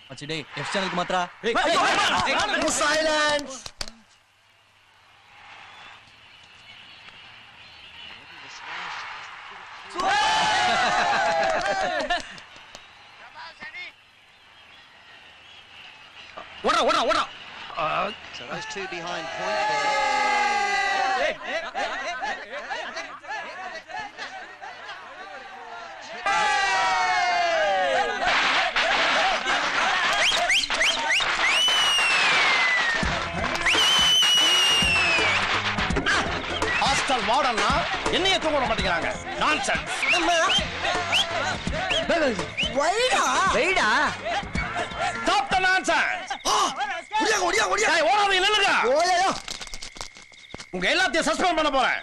மச்சி டேய் எஃப் சேனலுக்கு மாத்திரா சைலன்ஸ் ஓடா ஓடா ஓடா So those two behind point there. Hostel வார்டன்னா என்னைய தூங்க விட மாட்டேங்கிறாங்க நான்சென்ஸ் வைடா வெயிடா ஸ்டாப் த நான்சென்ஸ் ஒடியா ஒடியா ஒடியா டேய் ஓடாதீங்க நில்லுங்க ஓயா உங்க எல்லாத்தையும் சஸ்பெண்ட் பண்ண போறேன்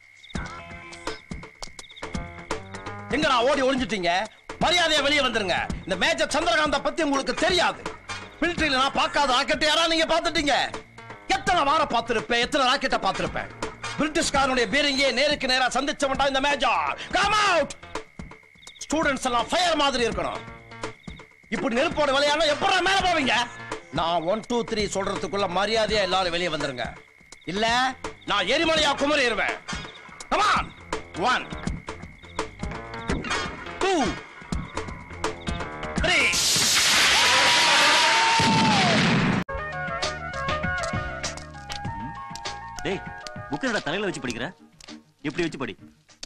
எங்கடா ஓடி ஒளிஞ்சிட்டீங்க மரியாதையா வெளியே வந்துருங்க இந்த மேஜர் சந்திரகாந்த பத்தி உங்களுக்கு தெரியாது மிலிட்டரியில நான் பார்க்காத ராக்கெட் யாரா நீங்க பார்த்துட்டீங்க எத்தனை வாரம் பார்த்திருப்பேன் எத்தனை ராக்கெட்டை பார்த்திருப்பேன் பிரிட்டிஷ்காரனுடைய பீரங்கியை நேருக்கு நேரா சந்திச்சவன்டா இந்த மேஜர் கம் அவுட் ஸ்டூடெண்ட்ஸ் எல்லாம் ஃபயர் மாதிரி இருக்கணும் இப்படி நெருப்போட விளையாட எப்படா மேல போவீங்க நான் ஒன் டூ த்ரீ சொல்றதுக்குள்ள மரியாதையா எல்லாரும் வெளியே வந்துருங்க இல்ல நான் எரிமலையா குமரிடுவேன் கமான் ஒன் டூ த்ரீ டேய் புக் என்னடா தலையில வச்சு படிக்கிற எப்படி வச்சு படி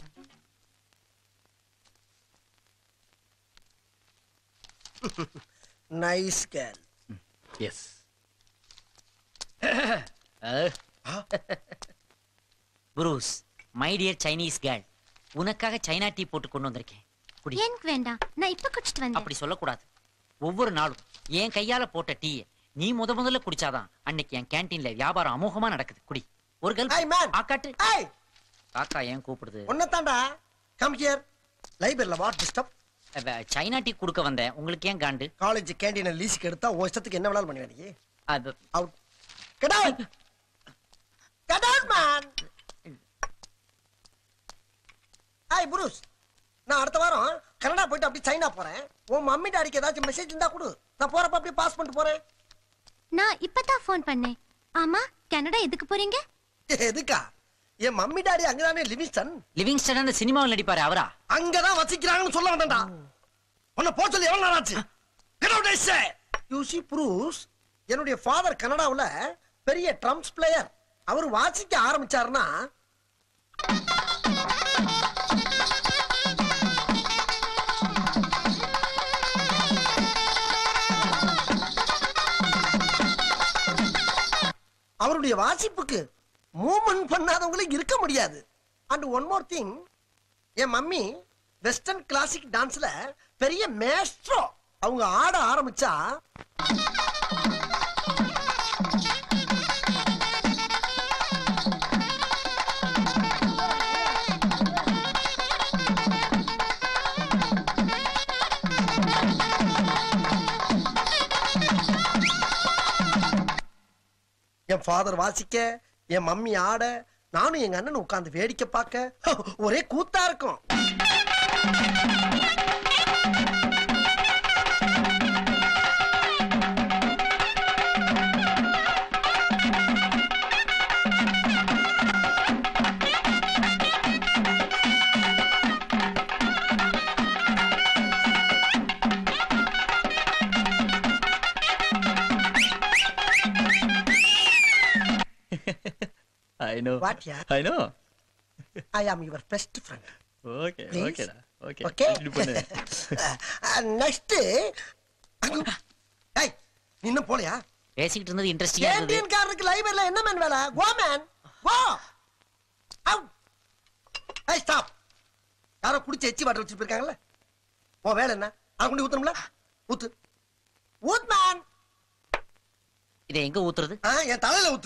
nice girl yes Bruce my dear Chinese girl உனக்காக சைனா டீ போட்டு கொண்டு வந்திருக்கேன் குடி எனக்கு வேண்டாம் நான் இப்ப குடிச்சிட்டு வந்தேன் அப்படி சொல்லக்கூடாது ஒவ்வொரு நாளும் என் கையால போட்ட டீ நீ முத முதல்ல குடிச்சாதான் அன்னைக்கு என் கேண்டீன்ல வியாபாரம் அமோகமா நடக்குது குடி ஒரு கல் ஏய் மேன் ஆக்காட்டு ஏய் காக்கா ஏன் கூப்பிடுது ஒன்னதாண்டா கம் ஹியர் லைப்ரரியில வாட் டிஸ்டர்ப் அவ சைனா டீ கொடுக்க வந்தேன் உங்களுக்கு ஏன் காண்டு காலேஜ் கேண்டீனை லீஸுக்கு எடுத்தா உன் இஷ்டத்துக்கு என்ன வேணாலும் பண்ணுவேன் நீ அது out get out get out man hi Bruce நான் அடுத்த வாரம் கனடா போயிட்டு அப்படியே சைனா போறேன் உன் மம்மி டாடிக்கு ஏதாச்சும் மெசேஜ் இருந்தா கொடு நான் போறப்ப அப்படியே பாஸ் பண்ணிட்டு போறேன் நான் இப்பதான் ஃபோன் பண்ணேன் ஆமா கனடா எதுக்கு போறீங்க எதுக்கா என் மம்மி டாடி அங்கதானே லிவிங்ஸ்டன் லிவிங்ஸ்டன் அந்த சினிமாவில் நடிப்பாரு அவரா அங்கதான் வசிக்கிறாங்கன்னு சொல்ல வந்தேன்டா உன்னை போக சொல்லி எவ்வளவு நாள் ஆச்சு get out I say you see Bruce என்னுடைய ஃபாதர் கனடாவுல பெரிய ட்ரம்ஸ் பிளேயர் அவர் வாசிக்க ஆரம்பிச்சாருன்னா அவருடைய வாசிப்புக்கு மூவ்மெண்ட் பண்ணாதவங்களுக்கு இருக்க முடியாது அண்ட் ஒன் மோர் திங் என் மம்மி வெஸ்டர்ன் கிளாசிக் டான்ஸ்ல பெரிய மேஸ்ட்ரோ அவங்க ஆட ஆரம்பிச்சா என் ஃபாதர் வாசிக்க என் மம்மி ஆட நானும் எங்க அண்ணன் உட்கார்ந்து வேடிக்கை பார்க்க ஒரே கூத்தா இருக்கும் I know What, yeah? I know I am your best friend okay Please. ஓகேடா ஓகே ஓகே இப்படி பண்ணு நெக்ஸ்ட் ஏய் நீ இன்னும் போலையா பேசிக்கிட்டு இருந்தது இன்ட்ரெஸ்டிங்கா இருந்தது கேண்டீன் காரனுக்கு லைப்ரரியில என்ன மேன் வேலை கோ மேன் கோ அவுட் ஏய் ஸ்டாப் யாரோ குடிச்சு எச்சி வாட்டர் வச்சுட்டு போயிருக்காங்கல்ல உன் வேலை என்ன அதை கொண்டு ஊத்தணும்ல ஊத்து ஊத் மேன் இதை எங்க ஊத்துறது ஆ, என் தலையில ஊத்து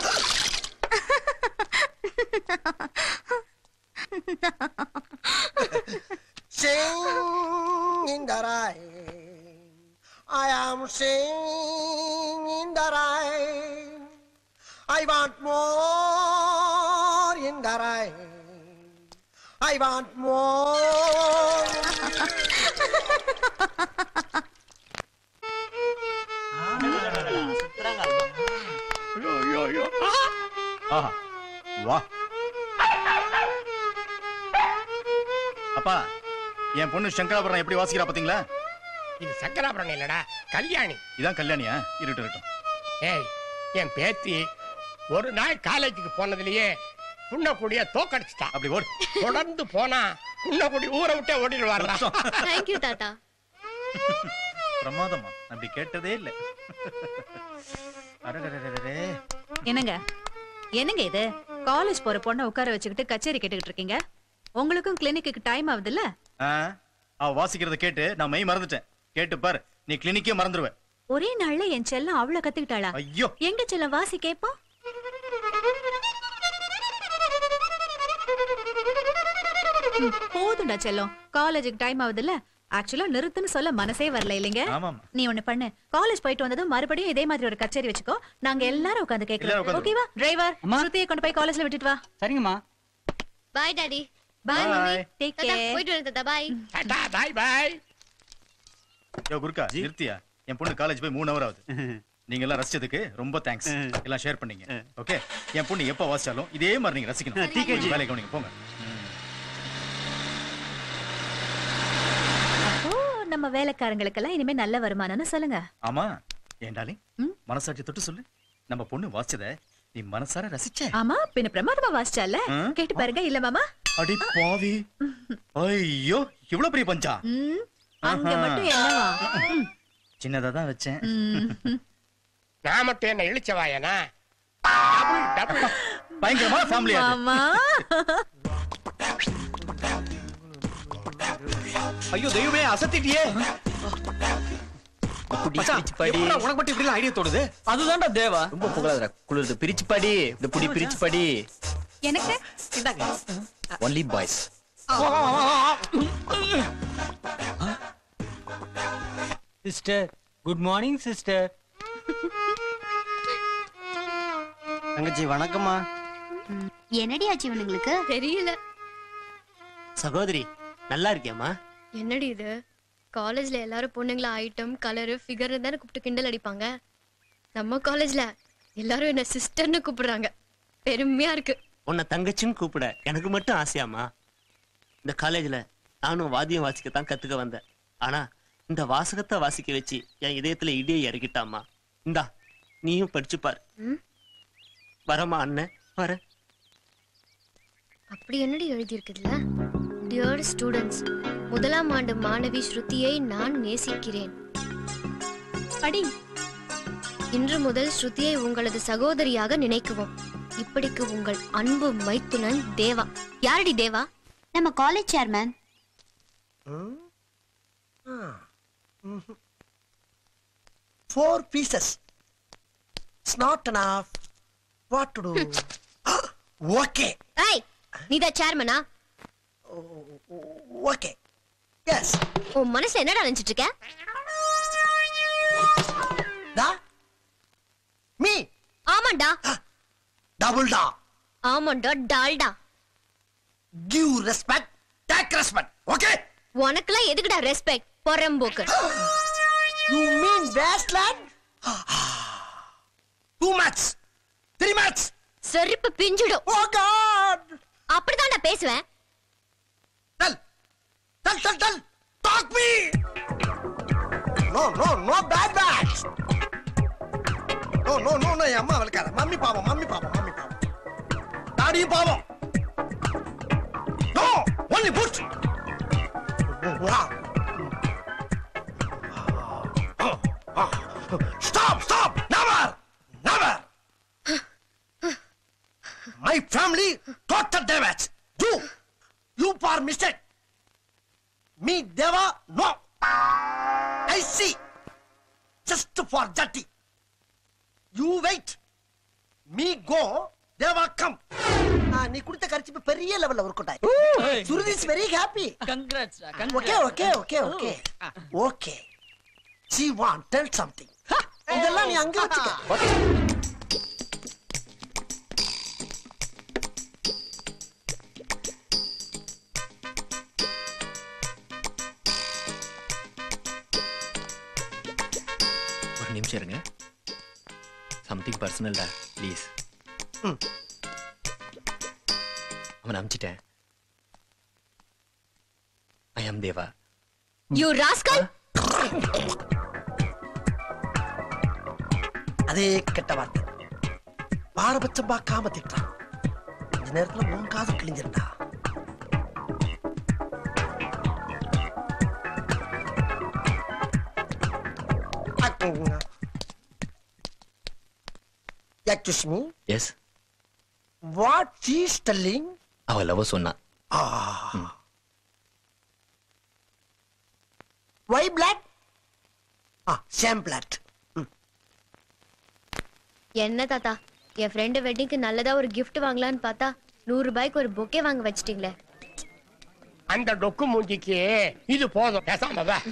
Sing in the rain. I am singing in the rain. I want more in the rain. I want more. என் பொண்ணு சங்கராபுரம் எப்படி வாசிக்கிறா பாத்தீங்களா இது சக்கராபுரம் இல்லடா கல்யாணி இதான் கல்யாணியா இருட்டு இருக்கட்டும் ஏய் என் பேத்தி ஒரு நாள் காலேஜுக்கு போனதுலயே புண்ணக்கூடிய தோக்கடிச்சிட்டா அப்படி ஓடு தொடர்ந்து போனா புண்ணக்குடி ஊரை விட்டே ஓடிடுவாரா தேங்க்யூ தாத்தா பிரமாதமா அப்படி கேட்டதே இல்ல அடடடடடே. என்னங்க என்னங்க இது காலேஜ் போற பொண்ணை உட்கார வச்சுக்கிட்டு கச்சேரி கேட்டுக்கிட்டு இருக்கீங்க உங்களுக்கும் கிளினிக்கு டைம் ஆகுதுல்ல ஆ, அவ வாசிக்கிறத கேட்டு நான் மெய் மறந்துட்டேன் கேட்டு பாரு நீ கிளினிக்கே மறந்துடுவ ஒரே நாள்ல என் செல்லம் அவ்வளவு கத்துக்கிட்டாளா ஐயோ எங்க செல்லம் வாசி கேப்போம் ம், போதும்டா செல்லம் காலேஜுக்கு டைம் ஆகுதுல்ல ஆக்சுவலா நிறுத்துன்னு சொல்ல மனசே வரல இல்லைங்க ஆமாமா நீ ஒண்ணு பண்ணு காலேஜ் போயிட்டு வந்ததும் மறுபடியும் இதே மாதிரி ஒரு கச்சேரி வச்சுக்கோ நாங்க எல்லாரும் உட்காந்து எல்லாரும் கேட்கலாம் உட்காந்து. ஓகேவா டிரைவர் ஸ்ருதியை கொண்டு போய் காலேஜ்ல விட்டுட்டு வா சரிங்கம்மா bye daddy bye Bye. Mummy take தாத்தா கேர் போயிட்டு வரேன் தாத்தா பாய் டாடா பாய் பாய் யோ குருக்கா நிறுத்தியா என் பொண்ணு காலேஜ் போய் மூணு ஹவர் ஆகுது நீங்க எல்லாம் ரசிச்சதுக்கு ரொம்ப தேங்க்ஸ் எல்லாம் ஷேர் பண்ணீங்க ஓகே என் பொண்ணு எப்ப வாசிச்சாலும் இதே மாதிரி நீங்க ரசிக்கணும் TKG. வேலைக்கு கவனிங்க போங்க அப்போ நம்ம வேலைக்காரங்களுக்கெல்லாம் இனிமே நல்ல வருமானம்னு சொல்லுங்க ஆமா ஏண்டாலி ம்? மனசாட்சி தொட்டு சொல்லு நம்ம பொண்ணு வாசிச்சத நீ மனசார ரசிச்ச ஆமா பின்ன பிரமாதமா வாசிச்சால ம்? கேட்டு பாருங்க இல்ல மாமா அடி பாவி ஐயோ இவ்வளவு பெரிய பஞ்சா ம், அங்க மட்டும் என்னவா ம், சின்னதா தான் வச்சேன் ம். நான் மட்டும் என்ன இழிச்சவாயனா டபுள் டபுள் பயங்கரமான ஃபேமிலியா மாமா ஐயோ தெய்வமே அசத்திட்டியே எப்படிடா உனக்கு மட்டும் இப்படி ஐடியா தோடுது அதுதான்டா தேவா ரொம்ப புகழாதடா குளிருது பிரிச்சு படி இந்த புடி பிரிச்சு படி எனக்கு only boys sister good morning sister தங்கச்சி வணக்கம்மா என்னடி ஆச்சு இவனுங்களுக்கு தெரியல சகோதரி நல்லா இருக்கியாமா என்னடி இது காலேஜ்ல எல்லாரும் பொண்ணுங்கள ஐட்டம் கலரு ஃபிகர் தானே கூப்பிட்டு கிண்டல் அடிப்பாங்க நம்ம காலேஜ்ல எல்லாரும் என்ன சிஸ்டர்னு கூப்பிடுறாங்க பெருமையா இருக்கு உன்னை தங்கச்சின்னு கூப்பிட எனக்கு மட்டும் ஆசையாமா இந்த காலேஜ்ல நானும் வாத்தியம் வாசிக்கத்தான் கத்துக்க வந்தேன் ஆனா இந்த வாசகத்தை வாசிக்க வச்சு என் இதயத்துல இடியை இறக்கிட்டாமா இந்தா நீயும் படிச்சு பாரு ம்? வரமா அண்ணன் வர அப்படி என்னடி எழுதி இருக்குதுல டியர் ஸ்டூடெண்ட்ஸ் முதலாம் ஆண்டு மாணவி ஸ்ருதியை நான் நேசிக்கிறேன் படி இன்று முதல் ஸ்ருதியை உங்களது சகோதரியாக நினைக்குவோம் இப்படிக்கு உங்கள் அன்பு மைத்துனன் தேவா யாரடி தேவா நம்ம college chairman Four pieces. It's not enough. What to do? okay. ஏய் நீதான் சேர்மனா Okay. Yes. உன் மனசுல என்னடா நினைச்சிட்டு இருக்க Da? Me. ஆமாண்டா Double da. ஆமாண்டா Dalda Give respect. Take respect. Okay? உனக்கெல்லாம் எதுக்குடா ரெஸ்பெக்ட் பொறம்போக்கு You mean wasteland? Two match. Three match. செருப்பு பிஞ்சிடும் Oh God. அப்படிதான்டா பேசுவேன் Tell. Tell, tell, tell. Talk me. No, no, no bad bags. No, no, no, no. என் அம்மா வளர்க்காத mummy பாவம் mummy பாவம் மம்மி பாவம் டாடியும் பாவம் No, only put. Wow. Stop, stop. Never, never. My family total damage. You, you for mistake. Me, Deva, no. I see. Just for Jati. You wait. Me go, Deva come. நீ கொடுத்த கரிச்சிப்பு பெரிய லெவல்ல work out ஆயி Shruti is very happy congrats okay okay okay okay okay she want tell something இதெல்லாம் நீ அங்க வச்சுக்க ஒரு நிமிஷம் இருங்க சம்திங் பர்சனல்டா ப்ளீஸ் ம். அவனை அமிச்சிட்டேன் I am Deva you rascal அதே கெட்ட வார்த்தை பாரபட்சம் பார்க்காம திட்டான் இந்த நேரத்துல உன் காது கிழிஞ்சிருந்தா Excuse me, yes what she is telling? அவ லவ் சொன்னா Ah. Why black? Ah, same black. என்ன தாத்தா என் ஃப்ரெண்டு வெட்டிங்க்கு நல்லதா ஒரு gift வாங்கலாம்னு பார்த்தா நூறு ரூபாய்க்கு ஒரு பொக்கே வாங்க வச்சிட்டீங்களே அந்த டொக்கு மூஞ்சிக்கு இது போதும் பேசாம வா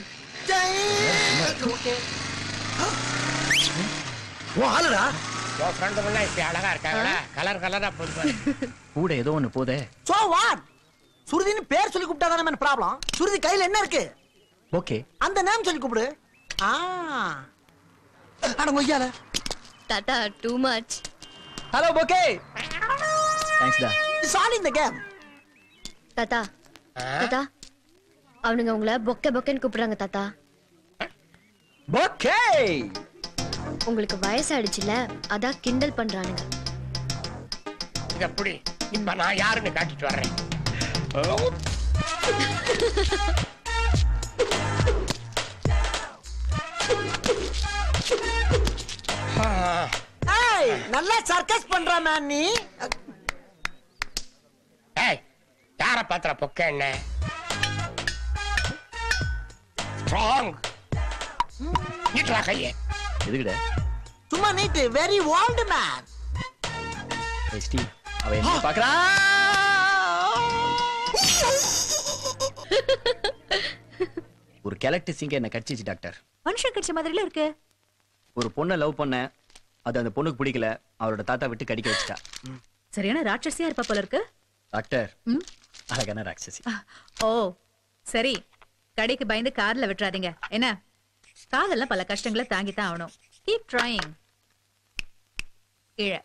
உன் ஆளுடா உன் ஃப்ரெண்டுங்கெல்லாம் இப்படி அழகா இருக்காங்களா கலர் கலரா போது பாரு. கூட ஏதோ ஒண்ணு போதே சோ வாட் சுருதின்னு பேர் சொல்லி கூப்பிட்டா தானே ப்ராப்ளம் சுருதி கையில என்ன இருக்கு ஓகே அந்த நேம் சொல்லி கூப்பிடு ஆ அட கொய்யால தாத்தா too much hello okay thanks டா it's all in the game தாத்தா தாத்தா அவனுங்க உங்களை பொக்கே பொக்கேன்னு கூப்பிடுறாங்க தாத்தா ஓகே உங்களுக்கு வயசாயிடுச்சுல அதான் கிண்டல் பண்றானுங்க இத புடி இப்ப நான் யாருன்னு காட்டிட்டு வர்றேன் ஏய் நல்லா சர்க்கஸ் பண்ற மேன் நீ ஏய் யார பாத்திர பொக்க என்ன ஸ்ட்ராங் நீட்டா கையே எதுக்குடா சும்மா நீட்டு வெரி ஓல்டு மேன் ஏய் ஸ்டீவ் அவ என்ன பாக்குறா ஒரு கேலக்டி சிங்க என்ன கடிச்சிச்சு டாக்டர் மனுஷன் கடிச்ச மாதிரில இருக்கு ஒரு பொண்ணை லவ் பண்ண அது அந்த பொண்ணுக்கு பிடிக்கல அவரோட தாத்தா விட்டு கடிக்க வச்சுட்டா சரியான ராட்சசியா இருப்பா போல இருக்கு டாக்டர் ம்? அழகான ராட்சசி ஓ சரி கடைக்கு பயந்து கார்ல விட்டுறாதீங்க என்ன காதெல்லாம் பல கஷ்டங்களை தாங்கி தான் ஆகணும் கீப் ட்ரைங் கீழே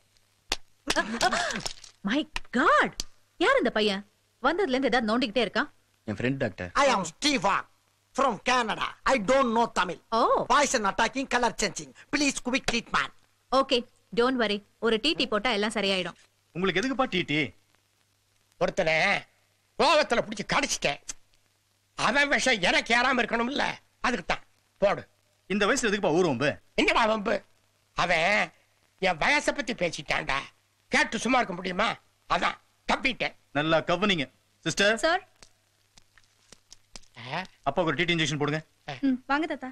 மை காட் யார் இந்த பையன் வந்ததுல இருந்து ஏதாவது நோண்டிக்கிட்டே இருக்கான் என் ஃப்ரெண்ட் டாக்டர் ஐ ஆம் ஸ்டீவா from Canada I don't know Tamil oh poison attacking colour changing please quick treatment okay don't worry ஒரு டிடி போட்டா எல்லாம் சரியாயிடும் உங்களுக்கு எதுக்குப்பா டிடி ஒருத்தனை கோவத்துல பிடிச்சி கடிச்சிட்டேன் அவன் விஷம் எனக்கு ஏறாம இருக்கணும்ல அதுக்கு தான் போடு இந்த வயசுல எதுக்குப்பா ஊர்வம்பு என்னடா வம்பு அவன் என் வயசை பத்தி பேசிட்டான்டா கேட்டு சும்மா இருக்க முடியுமா அதான் தப்பிட்டேன் நல்லா கவனிங்க சிஸ்டர் சார் அப்பாவுக்கு ஒரு டிடி இன்ஜெக்ஷன் போடுங்க வாங்க தாத்தா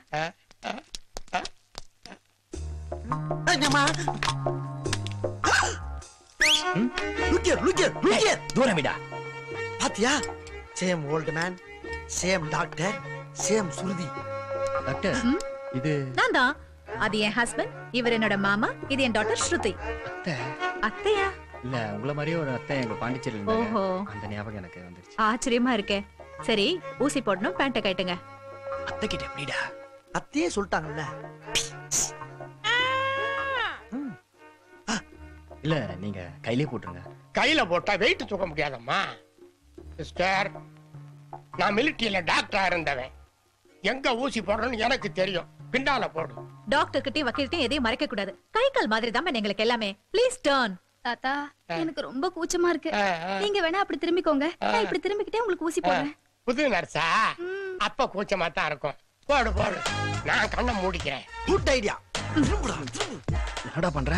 look here look here look here தூரமிடா பாத்தியா same old man same doctor same Shruti doctor இது நான் தான் அது என் ஹஸ்பண்ட் இவர் என்னோட மாமா இது என் டாட்டர் ஸ்ருதி அத்தை அத்தையா இல்ல உங்கள மாதிரியே ஒரு அத்தை எங்க பாண்டிச்சேரியில் ஓஹோ. இருந்தாங்க அந்த ஞாபகம் எனக்கு வந்துருச்சு ஆச்சரியமா இருக்கே சரி ஊசி போடணும் பேண்ட்டை கட்டுங்க அத்தை கிட்ட எப்படிடா அத்தையே சொல்லிட்டாங்கல்ல இல்ல நீங்க கையிலே போட்டுருங்க கையில போட்டா வெயிட் தூக்க முடியாதம்மா சிஸ்டர் நான் மிலிட்டரியில டாக்டரா இருந்தவன் எங்க ஊசி போடணும்னு எனக்கு தெரியும் பின்னால போடு டாக்டர் கிட்டயும் வக்கீல் கிட்டயும் எதையும் மறைக்க கூடாது கை கால் மாதிரி தான் எங்களுக்கு எல்லாமே ப்ளீஸ் டர்ன் தாத்தா எனக்கு ரொம்ப கூச்சமா இருக்கு ஆ, ஆ. நீங்க வேணா அப்படி திரும்பிக்கோங்க நான் இப்படி திரும்பிக்கிட்டே உங்களுக்கு ஊசி போடுறேன் புது நர்ஸா அப்ப கூச்சமா தான் இருக்கும் போடு போடு நான் கண்ணை மூடிக்கிறேன் குட் ஐடியா திரும்புடா திரும்பு என்னடா பண்ற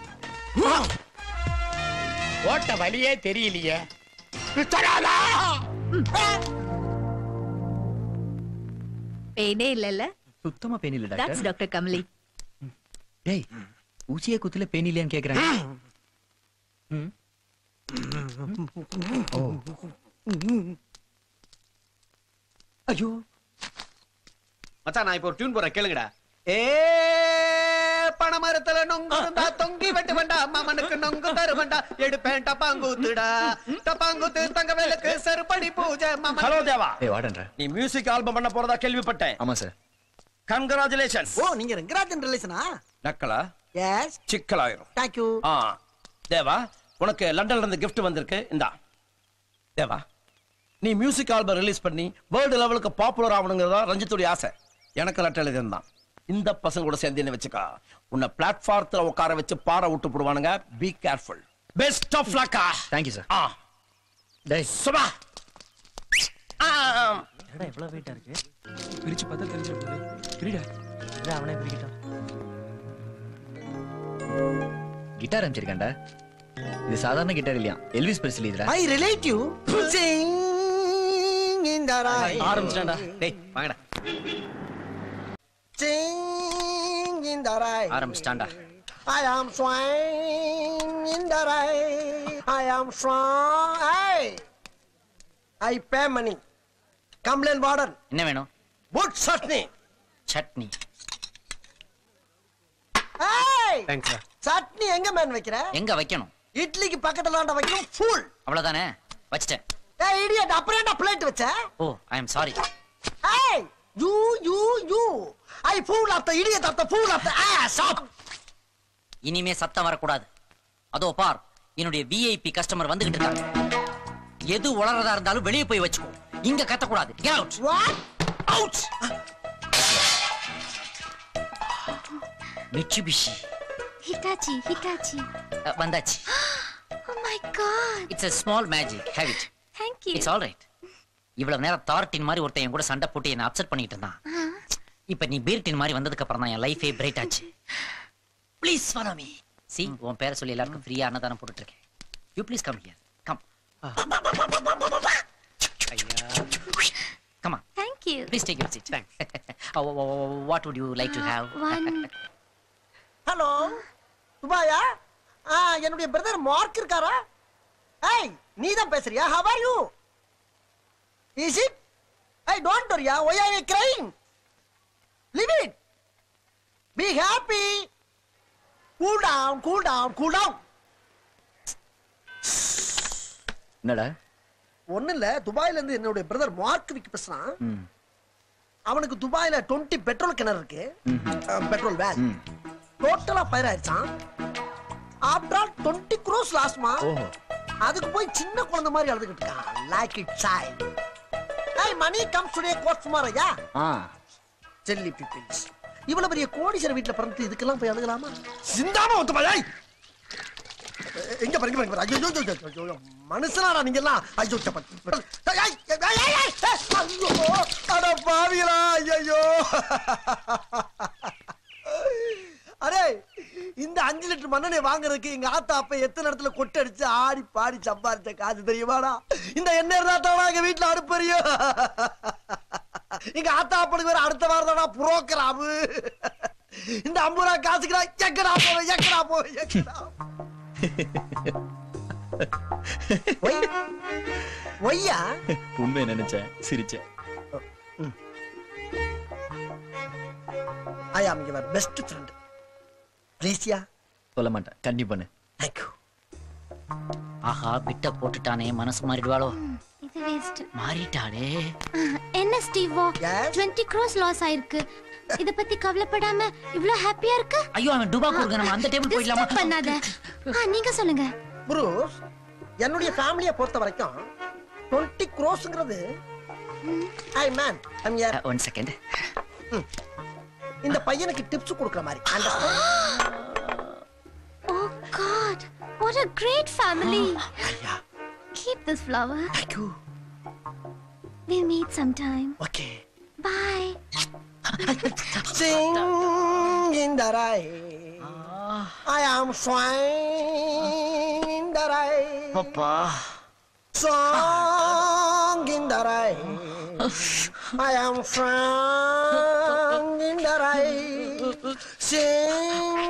ஓட்ட வழியே தெரியலையே தொடாதா! பெயினே இல்லல்ல சுத்தமா பெயின் இல்ல தட்ஸ் டாக்டர் டாக்டர் கமலி டேய் ஊசியே குத்துல பெயின் இல்லையான்னு கேக்குறேன் ம். ஓ ஐயோ மச்சான் நான் இப்போ ஒரு டியூன் போறேன் கேளுங்கடா ஏ பணமரத்துல நொங்கு இருந்தா தொங்கி வெட்டு வேண்டா மாமனுக்கு நொங்கு தரு வேண்டா எடுப்பேன் டப்பாங்கூத்துடா டப்பாங்கூத்து தங்க வேலுக்கு செருப்படி பூஜை மாமன் ஹலோ தேவா டேய் வாடன்ற நீ மியூசிக் ஆல்பம் பண்ண போறதா கேள்விப்பட்டேன் ஆமா சார் கங்க்ராச்சுலேஷன் ஓ நீங்க ரெங்கராஜன் ரிலேஷனா நக்கலா எஸ் சிக்கலாயிரும் தேங்க் யூ ஆ தேவா உனக்கு லண்டன்ல இருந்து gift வந்திருக்கு இந்தா தேவா நீ மியூசிக் ஆல்பம் ரிலீஸ் பண்ணி வேர்ல்டு லெவலுக்கு பாப்புலர் ஆகணுங்கிறதா ரஞ்சித்துடைய ஆசை எனக்கு லெட்டர் எழுதியிருந்தான் இந்த பசங்க கூட சேர்ந்து என்ன வச்சுக்கா உன்னை பிளாட்ஃபாரத்துல உட்கார வச்சு பாட விட்டு போடுவானுங்க பி கேர்ஃபுல் பெஸ்ட் ஆஃப் லக்கா தேங்க்யூ சார் ஆ டேய் சுபா ஆ என்னடா இவ்வளவு வெயிட்டா இருக்கு பிரிச்சு பார்த்தா தெரிஞ்சிட போகுது பிரிடா அவனே பிரிக்கட்டும் கிட்டார் அனுப்பிச்சிருக்கேன்டா இது சாதாரண கிட்டார் இல்லையா எல்விஸ் பிரஸ்லி இதுல I relative sing in the rain ஆரம்பிச்சிட்டான்டா டேய் வாங்கடா sing in the rain ஆரம்பிச்சிட்டான்டா I am swine in the rain. I am strong. Hey! I pay money. Complain warden. என்ன வேணும் Put chutney. Chutney Hey! Thanks sir chutney எங்க man வைக்கிற எங்க வைக்கணும் இட்லிக்கு பக்கத்துல ஆண்ட வைக்கணும் ஃபுல் அவ்வளவுதானே வச்சிட்டேன் ஏய் இடியட் அப்புறம் என்ன பிளேட் வச்ச ஓ ஐ எம் சாரி ஏய் you you you I fool of the idiot of the fool of the ass of இனிமே சத்தம் வரக்கூடாது அதோ பார் என்னுடைய விஐபி கஸ்டமர் வந்துகிட்டு இருக்காங்க எது உளறதா இருந்தாலும் வெளியே போய் வச்சுக்கோ இங்க கத்தக்கூடாது Get out. What out Mitsubishi. Hitachi Hitachi அஹ், வந்தாச்சு oh my god it's a small magic have it thank you it's all right இவ்வளவு நேரம் தார்டின் மாதிரி ஒருத்தன் என் கூட சண்டை போட்டு என்ன அப்செட் பண்ணிட்டு இருந்தான் இப்ப நீ பீர்டின் மாதிரி வந்ததுக்கு அப்புறம் தான் என் லைஃபே பிரைட் ஆச்சு ப்ளீஸ் ஃபாலோ மீ சி உன் பேரை சொல்லி எல்லாருக்கும் ஃப்ரீயா அன்னதானம் போட்டுட்டு இருக்கேன் you please come here come come on thank you please take your seat what would you like to have one hello துபாயா ஆ என்னுடைய பிரதர் மார்க் இருக்காரா ஏய் நீ தான் பேசுறியா how are you is it I don't worry why are you crying leave it be happy cool down cool down cool down என்னடா ஒண்ணு இல்ல துபாயில இருந்து என்னுடைய பிரதர் மார்க் விக்கு பேசுறான் ம் அவனுக்கு துபாயில 20 பெட்ரோல் கிணறு இருக்கு ம் பெட்ரோல் வேன் ம் டோட்டலா ஃபயர் ஆயிடுச்சான் ஆஃப்டர் ஆல் டுவெண்ட்டி க்ரோஸ் லாஸ்மா ஓஹோ அதுக்கு போய் சின்ன குழந்தை மாதிரி அழுதுகிட்டு இருக்கான் லைக் இட் சைல்ட் ஐய் மணி கம்ஸ் டுடே கோட் சுமார் ஐயா ஆ செல்லி பீப்பிள்ஸ் இவ்வளவு பெரிய கோடீஸ்வர வீட்ல பிறந்து இதுக்கெல்லாம் போய் அழுகலாமா சிந்தாம ஒத்து பாய் எங்க பாருங்க பாருங்க ஐயோ ஐயோ, ஐயோ, ஐயோ, ஐயோ மனுஷனாடா நீங்க எல்லாம் ஐயோ சப்பாத்தி ஏய், ஏய், ஏய், ஏய், ஏய், ஏய், ஐயோ அட பாவிகளா ஐயோ அரே இந்த அஞ்சு லிட்டர் மண்ணெண்ணெய் வாங்குறதுக்கு எங்க ஆத்தா அப்ப எத்தனை இடத்துல கொட்டை அடிச்சு ஆடி பாடி சம்பாரிச்ச காசு தெரியுமாடா இந்த எண்ணெய் இருந்தா எங்க வீட்டுல அடுப்பறியும் எங்க ஆத்தா அப்பனுக்கு வேற அடுத்த வாரம் தானா புரோக்கராமு இந்த ஐம்பது ரூபா காசுக்குடா எக்கடா போவேன் எக்கடா போவேன் எக்கடா ஒய் ஒய்யா உண்மையை நினைச்சேன் சிரிச்சேன் ஐ ஆம் யுவர் பெஸ்ட் ஃப்ரெண்ட் ப்ளீஸ்யா சொல்ல மாட்டேன் கண்டிப்பா பண்ணு தேங்க்யூ ஆஹா பிட்ட போட்டுட்டானே மனசு மாறிடுவாளோ இது வேஸ்ட் மாறிட்டாளே என்ன ஸ்டீவோ Yes? 20 க்ரோஸ் லாஸ் ஆயிருக்கு இத பத்தி கவலைப்படாம இவ்ளோ ஹாப்பியா இருக்க ஐயோ அவன் டுபாக்கு இருக்க நம்ம அந்த டேபிள் போயிடலாமா டிஸ்டர்ப் பண்ணாத ஆ நீங்க சொல்லுங்க புரூஸ் என்னுடைய ஃபேமிலியை பொறுத்த வரைக்கும் டுவெண்ட்டி க்ரோஸ்ங்கிறது ஐ மேன் ஐம் யார் ஒன் செகண்ட் இந்த பையனுக்கு டிப்ஸ் கொடுக்குற மாதிரி understand? Oh god what a great family ஐயா keep this flower thank you we'll meet sometime okay bye Sing in the rain. I am swine in the rain. அப்பா Song in the rain. I am song in the rain. Sing.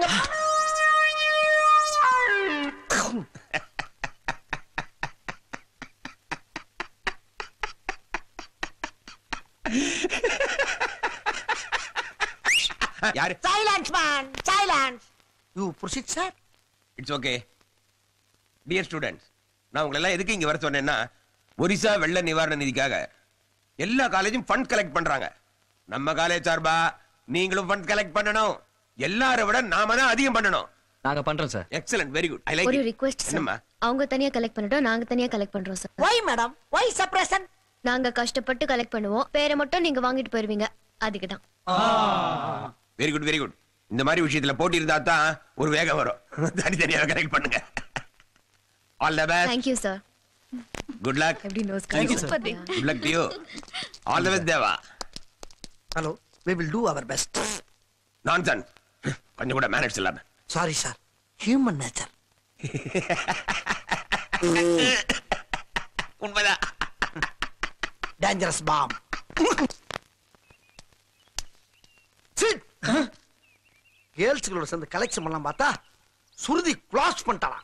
யாரு Silence, man. Silence. You proceed, sir. It's okay dear students நான் உங்களை எல்லாம் எதுக்கு இங்க வர சொன்னேன்னா ஒரிசா வெள்ள நிவாரண நிதிக்காக எல்லா காலேஜும் ஃபண்ட் கலெக்ட் பண்றாங்க நம்ம காலேஜ் சார்பா நீங்களும் ஃபண்ட் கலெக்ட் பண்ணணும் எல்லாரை விட நாம தான் அதிகம் பண்ணணும் நாங்க பண்றோம் sir excellent very good I like ஒரு ரிக்வெஸ்ட் சார் என்னம்மா அவங்க தனியா கலெக்ட் பண்ணிட்டோம் நாங்க தனியா கலெக்ட் பண்றோம் sir Why, madam? Why suppression? நாங்க கஷ்டப்பட்டு கலெக்ட் பண்ணுவோம் பேரை மட்டும் நீங்க வாங்கிட்டு போயிருவீங்க அதுக்கு தான் வெரி குட் வெரி குட் இந்த மாதிரி விஷயத்துல போட்டி இருந்தா தான் ஒரு வேகம் வரும் தனித்தனியாக கரெக்ட் பண்ணுங்க all the best thank you sir good luck எப்படி nose Thank you, sir. Good luck to you all the best Deva hello we will do our best nonsense கொஞ்சம் கூட மேனேஜ் இல்லாம சாரி சார் ஹியூமன் நேச்சர் உண்மைதான் dangerous bomb கேர்ள்ஸ்களோட சேர்ந்து collection பண்ணலாம் பார்த்தா சுருதி class பண்ணிட்டாலாம்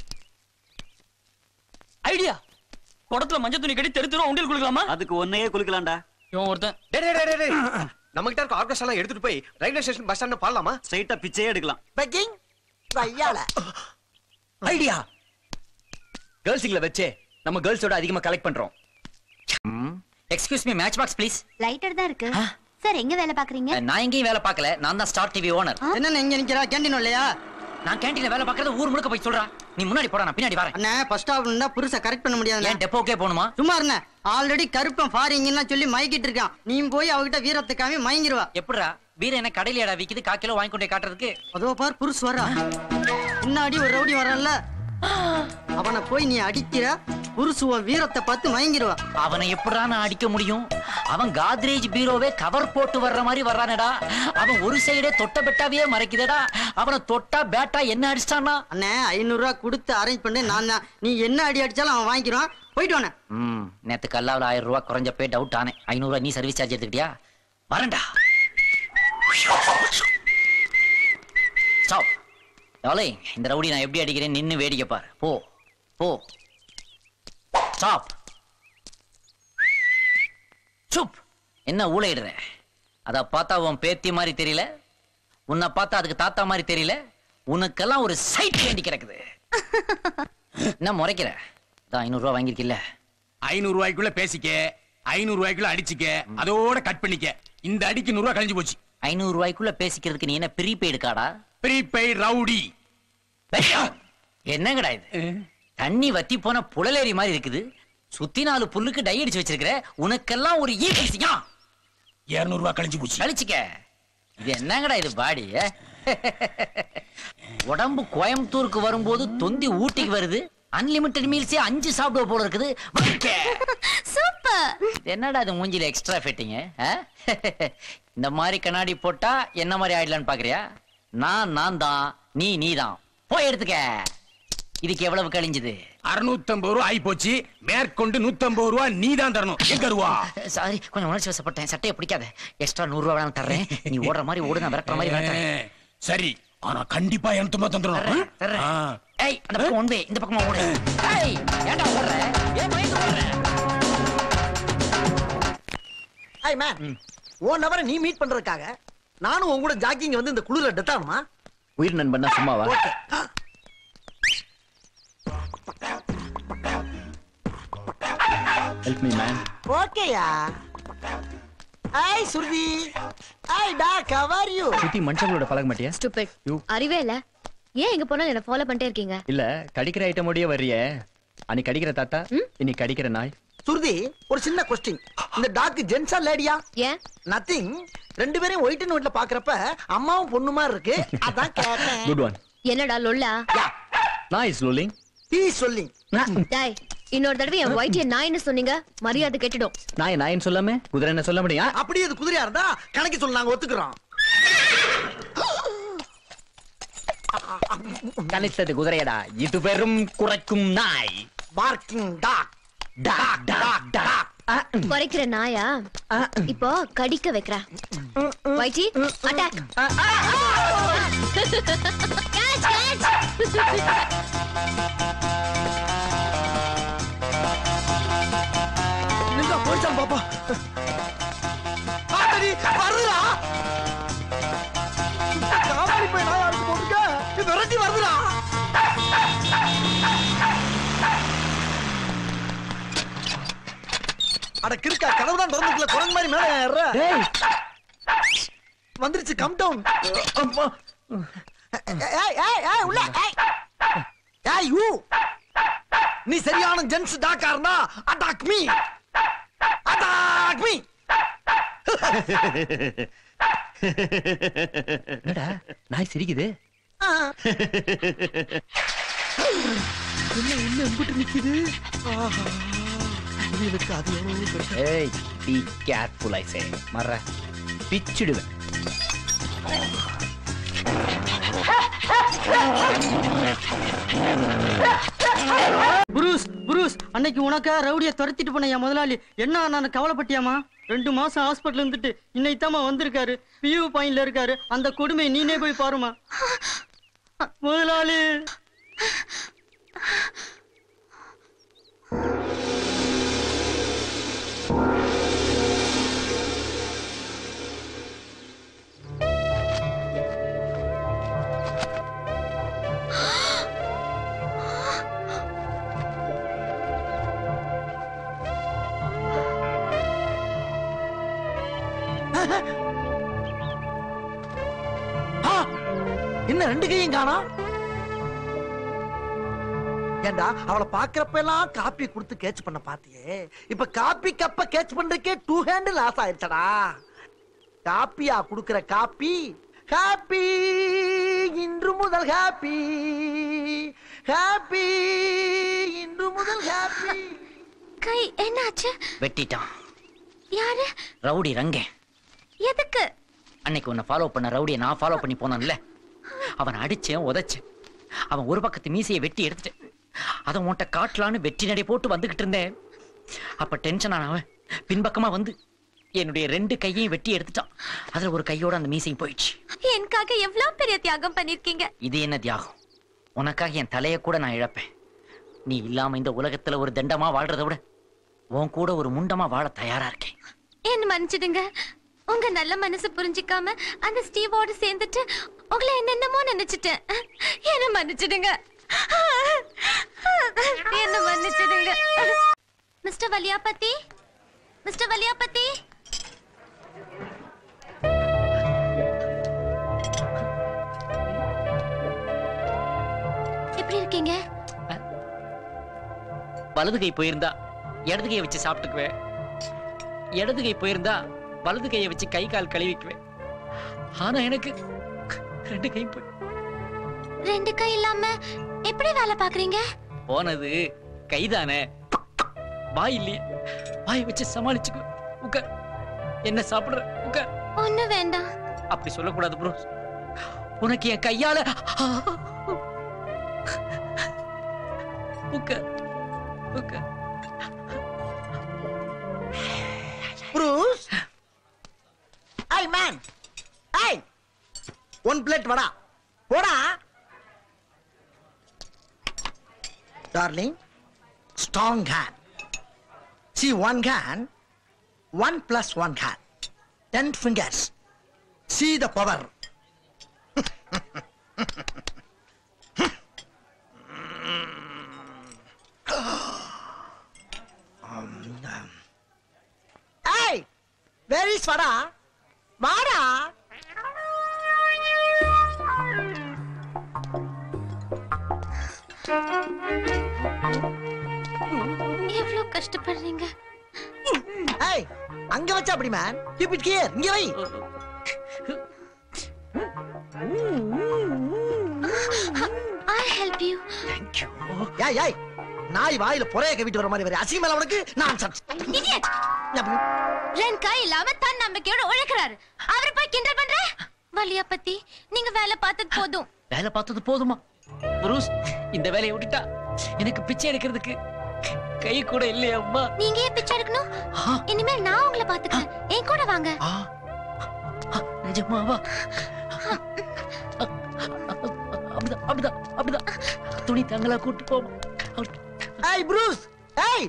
idea குடத்துல மஞ்சள் துணி கட்டி தெரு தெரு உண்டியல் குளிக்கலாமா அதுக்கு ஒன்னையே குளிக்கலாம்டா இவன் ஒருத்தன் நம்ம கிட்ட இருக்க ஆர்கெஸ்ட்ரா எல்லாம் எடுத்துட்டு போய் ரயில்வே ஸ்டேஷன் பஸ் ஸ்டாண்ட் பாடலாமா ஸ்ட்ரைட்டா பிச்சையே எடுக்கலாம் பெக்கிங் கையால ஐடியா கேர்ள்ஸுங்களை வச்சே நம்ம கேர்ள்ஸோட அதிகமா கலெக்ட் பண்றோம் excuse me match box please lighter தான் இருக்கு சார் எங்க வேலை பாக்குறீங்க நான் எங்கேயும் வேலை பார்க்கல நான் தான் ஸ்டார் டிவி ஓனர் என்ன இங்க நிக்கிறா கேண்டீன் இல்லையா நான் கேண்டீன்ல வேலை பார்க்கறது ஊர் முழுக்க போய் சொல்றா நீ முன்னாடி போடா நான் பின்னாடி வரேன் அண்ணா ஃபர்ஸ்ட் ஸ்டாப் இருந்தா புருஷ கரெக்ட் பண்ண முடியாது ஏன் டெப்போக்கே போகணுமா சும்மா இருங்க ஆல்ரெடி கருப்பன் ஃபாரிங்கன்னா சொல்லி மயக்கிட்டு இருக்கான் நீ போய் அவகிட்ட வீரத்தை காமி மயங்கிருவா எப்படிடா வீர என்ன கடையிலடா விக்குது கா கிலோ வாங்கி கொண்டே காட்டுறதுக்கு அதோ பார் புருஷ் வரா முன்னாடி ஒரு ரவுடி வரான்ல அவனை போய் நீ அடிக்கிற புருஷு உன் வீரத்தை பார்த்து மயங்கிருவா அவனை எப்படிடா நான் அடிக்க முடியும் அவன் காத்ரேஜ் பீரோவே கவர் போட்டு வர்ற மாதிரி வர்றானடா அவன் ஒரு சைடே தொட்ட பெட்டாவே மறைக்குதடா அவனை தொட்டா பேட்டா என்ன அடிச்சிட்டானா அண்ணே ஐநூறு ரூபா கொடுத்து அரேஞ்ச் பண்ணி நான் தான் நீ என்ன அடி அடிச்சாலும் அவன் வாங்கிக்கிறான் போயிட்டு வானே ம் நேத்து கல்லாவில் ஆயிரம் ரூபாய் குறைஞ்ச போய் டவுட் ஆனேன் ஐநூறு ரூபாய் நீ சர்வீஸ் சார்ஜ் எடுத்துக்கிட்டியா வரேன்டா ஸ்டாப் எவளே இந்த ரவுடி நான் எப்படி அடிக்கிறேன் நின்னு வேடிக்கை பார் போ போ ஸ்டாப் சுப் என்ன ஊழையிடுற அத பார்த்தா உன் பேத்தி மாதிரி தெரியல உன்னை பார்த்தா அதுக்கு தாத்தா மாதிரி தெரியல உனக்கெல்லாம் ஒரு சைட் வேண்டி கிடக்குது என்ன முறைக்கிற இதான் ஐநூறு ரூபா வாங்கியிருக்கில்ல ஐநூறு ரூபாய்க்குள்ள பேசிக்க ஐநூறு ரூபாய்க்குள்ள அடிச்சுக்க அதோட கட் பண்ணிக்க இந்த அடிக்கு நூறு ரூபாய் கழிஞ்சு போச்சு ஐநூறு ரூபாய்க்குள்ள பேசிக்கிறதுக்கு நீ என்ன ப்ரீபெய்டு காடா ப்ரீபெய்ட் ரவுடி என்னங்கடா இது தண்ணி வத்தி போன புழலேரி மாதிரி இருக்குது சுத்தி நாலு புல்லுக்கு டை அடிச்சு வச்சிருக்கிற உனக்கெல்லாம் ஒரு ஈ பேசியா இருநூறு ரூபாய் கழிஞ்சு போச்சு கழிச்சுக்க இது என்னங்கடா இது பாடி உடம்பு கோயம்புத்தூருக்கு வரும்போது தொந்தி ஊட்டிக்கு வருது அன்லிமிட்டெட் மீல்ஸே அஞ்சு சாப்பிடுவ போல இருக்குது சூப்பர் என்னடா இது மூஞ்சில எக்ஸ்ட்ரா ஃபிட்டிங்க இந்த மாதிரி கண்ணாடி போட்டா என்ன மாதிரி ஆயிடலான்னு பாக்குறியா நான் நான் தான் நீ நீ தான் போய் எடுத்துக்க இதுக்கு எவ்வளவு கழிஞ்சது அறுநூத்தம்பது ரூபா ஆகி போச்சு மேற்கொண்டு நூத்தம்பது ரூபா நீ தான் தரணும் எங்க ரூபா சாரி கொஞ்சம் உணர்ச்சி வசப்பட்டேன் சட்டையை பிடிக்காத எக்ஸ்ட்ரா நூறு ரூபா வேணாலும் தர்றேன் நீ ஓடுற மாதிரி ஓடு நான் விரட்டுற மாதிரி விரட்டுறேன் சரி ஆனா கண்டிப்பா எனக்கு தந்துடணும் தர்றேன். ஆ. ஏய் அந்த பக்கம் ஒன் வே இந்த பக்கமா ஓடு ஏய் ஏன்டா ஓடுற ஏன் பயந்து ஓடுற ஐ மேன் ஓ நபரை நீ மீட் பண்றதுக்காக நானும் உன் கூட ஜாக்கிங் வந்து இந்த குளிர டெத் ஆகணுமா உயிர் நண்பன்னா சும்மாவா ஹெல்ப் மீ மேன் ஓகேயா I Shruti I talk how are you சுத்தி மனுஷங்களோட பழக மாட்டியா ஸ்டூபிட் யூ அறிவே இல்ல ஏன் எங்க போனாலும் என்ன ஃபாலோ பண்ணிட்டே இருக்கீங்க இல்ல கடிக்கிற ஐட்டமோடய வர்றியே அன்னைக்கு கடிக்கிற தாத்தா இன்னைக்கு கடிக்கிற நாய் சுருதி ஒரு சின்ன கொஸ்டின் இந்த டாக் ஜென்ஸா லேடியா ஏன் நத்திங் ரெண்டு பேரையும் ஒயிட் அண்ட் ஒயிட்ல பாக்குறப்ப அம்மாவும் பொண்ணு மாதிரி இருக்கு அதான் கேட்டேன் குட் ஒன் என்னடா லொல்லா நாய் இஸ் லோலிங் டீ சொல்லிங் டாய் இன்னொரு தடவை என் ஒயிட் என் நாயின்னு சொன்னீங்க மரியாதை கெட்டுடும் நாய் நாயின்னு சொல்லாம குதிரை என்ன சொல்ல முடியும் அப்படி அது குதிரையா இருந்தா கணக்கு சொல்ல நாங்க ஒத்துக்கிறோம் கணித்தது குதிரையடா இது பெரும் குறைக்கும் நாய் barking dog dog dog dog குறைக்கிற நாயா இப்போ கடிக்க வைக்கிறேன் வைட்டி அட்டாக் நின்றா போயிச்சான் பாப்பா ஆத்தடி வருதுடா காமெடி போய் நாய் அடிச்சு போட்டுக்க இது விரட்டி வருதுடா அட கிறுக்கா கதவு தான் திறந்துக்கல குரங்கு மாதிரி மேல ஏறுற வந்துருச்சு கம் டவுன் ஏய் ஏய் ஏய் உள்ள ஏய் ஏய் யூ நீ சரியான ஜென்ஸ் டாக்கா இருந்தா அட்டாக் மீ Attack me! என்னடா நாய் சிரிக்குது என்ன என்ன எம்பிட்டு நிக்குது ஆஹா இவனுக்கு அது எவ்வளவு பெருசு. ஏய் பி கேர்ஃபுல் ஐ சே மற பிச்சிடுவேன் புரூஸ் புரூஸ் அன்னைக்கு உனக்கா ரவுடிய துரத்திட்டு போன என் முதலாளி என்ன நான் கவலைப்பட்டியாமா ரெண்டு மாசம் ஹாஸ்பிட்டல் இருந்துட்டு இன்னைத்தாமா வந்திருக்காரு பியூ பாயிண்ட்ல இருக்காரு அந்த கொடுமை நீனே போய் பாருமா முதலாளி ஆ! என்ன ரெண்டு கையும் காணா ஏண்டா அவளை பாக்குறப்ப எல்லாம் காப்பி கொடுத்து கேட்ச் பண்ண பாத்தியே இப்ப காப்பி கப்ப கேட்ச் பண்றதுக்கே டூ ஹேண்ட் லாஸ் ஆயிடுச்சடா காப்பியா குடுக்கிற காப்பி ஹாப்பி இன்று முதல் ஹாப்பி ஹாப்பி இன்று முதல் ஹாப்பி கை என்னாச்சு வெட்டிட்டான் யாரு ரவுடி ரங்கே எதுக்கு அன்னைக்கு உன்னை ஃபாலோ பண்ண ரவுடியை நான் ஃபாலோ பண்ணி போனான்ல அவனை அடிச்சேன் உதைச்சேன் அவன் ஒரு பக்கத்து மீசையை வெட்டி எடுத்துட்டேன் அதை உன்கிட்ட காட்டலான்னு வெற்றி நடை போட்டு வந்துகிட்டு இருந்தேன் அப்ப டென்ஷன் ஆனவன் பின்பக்கமா வந்து என்னுடைய ரெண்டு கையையும் வெட்டி எடுத்துட்டான் அதுல ஒரு கையோட அந்த மீசையும் போயிடுச்சு எனக்காக எவ்வளவு பெரிய தியாகம் பண்ணிருக்கீங்க இது என்ன தியாகம் உனக்காக என் தலையை கூட நான் இழப்பேன் நீ இல்லாம இந்த உலகத்துல ஒரு தண்டமா வாழ்றதை விட உன் கூட ஒரு முண்டமா வாழ தயாரா இருக்கேன் என்ன மன்னிச்சிடுங்க உங்க நல்ல மனசு புரிஞ்சுக்காம அந்த ஸ்டீவோட சேர்ந்துட்டு உங்களை என்னென்னமோ நினைச்சிட்டேன் என்ன மன்னிச்சிடுங்க என்ன மன்னிச்சிடுங்க மிஸ்டர் வலியாபதி மிஸ்டர் வலியாபதி எப்படி இருக்கீங்க வலது கை போயிருந்தா இடது கையை வச்சு சாப்பிட்டுக்குவேன் இடது கை போயிருந்தா வலது கையை வச்சு கை கால் கழுவிக்குவேன் ஆனா எனக்கு ரெண்டு கை போய் ரெண்டு கை இல்லாம எப்படி வேலை பாக்குறீங்க போனது கைதானே வாய் இல்லையே வாய் வச்சு சமாளிச்சுக்கு உட்கார் என்ன சாப்பிடுற உட்கார் ஒண்ணு வேண்டாம் அப்படி சொல்லக்கூடாது ப்ரோ உனக்கு என் கையால உட்கார் உட்கார் Bruce I man I one plate vada போடா darling strong hand See one hand, one plus one hand, ten fingers. See the power. hey, where is Vada? Vada? எவ்வளவு கஷ்டப்படுறீங்க Hey, அங்க வச்சா அப்படி மேன் கீப் இட் ஹியர் இங்க வை I help you ஏய் ஏய் நாய் வாயில புறைய கவிட்டு வர மாதிரி வர அசிங்கமேல உனக்கு நான் இடியட் ரெண்டு கை இல்லாம தன் நம்பிக்கையோட உழைக்கிறாரு அவரை போய் கிண்டல் பண்ற வலியா பத்தி நீங்க வேலை பார்த்தது போதும் வேலை பார்த்தது போதுமா புரூஸ் இந்த வேலையை விட்டுட்டா எனக்கு பிச்சை எடுக்கிறதுக்கு கை கூட இல்லையா அம்மா நீங்க ஏன் பிச்சை எடுக்கணும் இனிமேல் நான் உங்களை பாத்துக்கிறேன் என் கூட வாங்க நிஜமாவா அப்படிதான் அப்படிதான் அப்படிதான் துணி தங்களா கூட்டு போவோம் ஏய் ப்ரூஸ் ஏய்